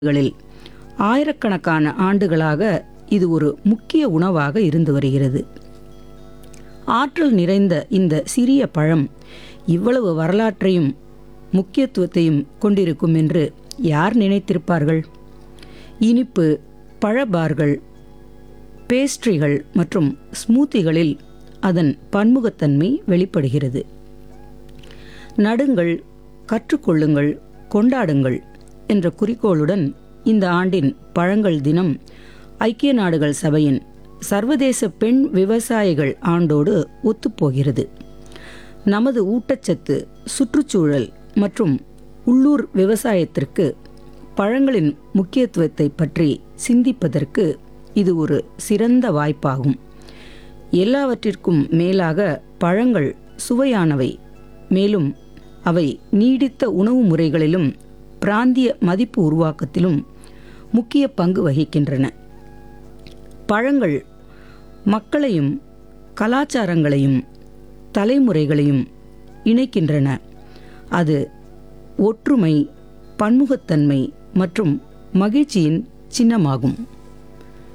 களில் ஆயிரக்கணக்கான ஆண்டுகளாக இது ஒரு முக்கிய உணவாக இருந்து வருகிறது ஆற்றல் நிறைந்த இந்த சிறிய பழம் இவ்வளவு வரலாற்றையும் முக்கியத்துவத்தையும் கொண்டிருக்கும் என்று யார் நினைத்திருப்பார்கள் இனிப்பு பழபார்கள் பேஸ்ட்ரிகள் மற்றும் ஸ்மூத்திகளில் அதன் பன்முகத்தன்மை வெளிப்படுகிறது நடுங்கள் கற்றுக்கொள்ளுங்கள் கொண்டாடுங்கள் என்ற குறிக்கோளுடன் இந்த ஆண்டின் பழங்கள் தினம் ஐக்கிய நாடுகள் சபையின் சர்வதேச பெண் விவசாயிகள் ஆண்டோடு ஒத்துப்போகிறது நமது ஊட்டச்சத்து சுற்றுச்சூழல் மற்றும் உள்ளூர் விவசாயத்திற்கு பழங்களின் முக்கியத்துவத்தை பற்றி சிந்திப்பதற்கு இது ஒரு சிறந்த வாய்ப்பாகும் எல்லாவற்றிற்கும் மேலாக பழங்கள் சுவையானவை மேலும் அவை நீடித்த உணவு முறைகளிலும் பிராந்திய மதிப்பு உருவாக்கத்திலும் முக்கிய பங்கு வகிக்கின்றன பழங்கள் மக்களையும் கலாச்சாரங்களையும் தலைமுறைகளையும் இணைக்கின்றன அது ஒற்றுமை பன்முகத்தன்மை மற்றும் மகிழ்ச்சியின் சின்னமாகும்